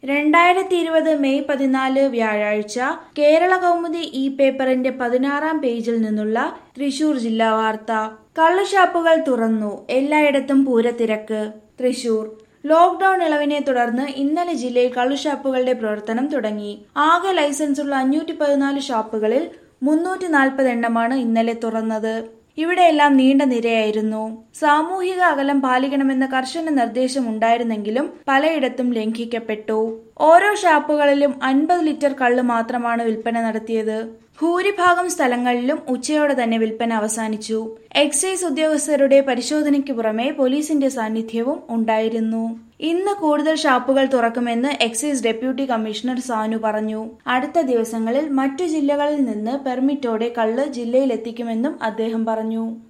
രണ്ടായിരത്തി ഇരുപത് മെയ് പതിനാല് വ്യാഴാഴ്ച കേരള കൗമുദി ഈ പേപ്പറിന്റെ പതിനാറാം പേജിൽ നിന്നുള്ള തൃശൂർ ജില്ലാ വാർത്ത കള്ളുഷാപ്പുകൾ തുറന്നു എല്ലായിടത്തും പൂരത്തിരക്ക് തൃശൂർ ലോക്ഡൌൺ ഇളവിനെ തുടർന്ന് ഇന്നലെ ജില്ലയിൽ കള്ളുഷാപ്പുകളുടെ പ്രവർത്തനം തുടങ്ങി ആകെ ലൈസൻസുള്ള അഞ്ഞൂറ്റി പതിനാല് ഷാപ്പുകളിൽ മുന്നൂറ്റി നാൽപ്പത് എണ്ണമാണ് ഇന്നലെ തുറന്നത് ഇവിടെയെല്ലാം നീണ്ട നിരയായിരുന്നു സാമൂഹിക അകലം പാലിക്കണമെന്ന കർശന നിർദ്ദേശം ഉണ്ടായിരുന്നെങ്കിലും പലയിടത്തും ലംഘിക്കപ്പെട്ടു ഓരോ ഷാപ്പുകളിലും അൻപത് ലിറ്റർ കള്ള് മാത്രമാണ് വിൽപ്പന നടത്തിയത് ഭൂരിഭാഗം സ്ഥലങ്ങളിലും ഉച്ചയോടെ തന്നെ വിൽപ്പന അവസാനിച്ചു എക്സൈസ് ഉദ്യോഗസ്ഥരുടെ പരിശോധനയ്ക്ക് പുറമെ പോലീസിന്റെ സാന്നിധ്യവും ഉണ്ടായിരുന്നു ഇന്ന് കൂടുതൽ ഷാപ്പുകൾ തുറക്കുമെന്ന് എക്സൈസ് ഡെപ്യൂട്ടി കമ്മീഷണർ സാനു പറഞ്ഞു അടുത്ത ദിവസങ്ങളിൽ മറ്റു ജില്ലകളിൽ നിന്ന് പെർമിറ്റോടെ കള്ള് ജില്ലയിലെത്തിക്കുമെന്നും അദ്ദേഹം പറഞ്ഞു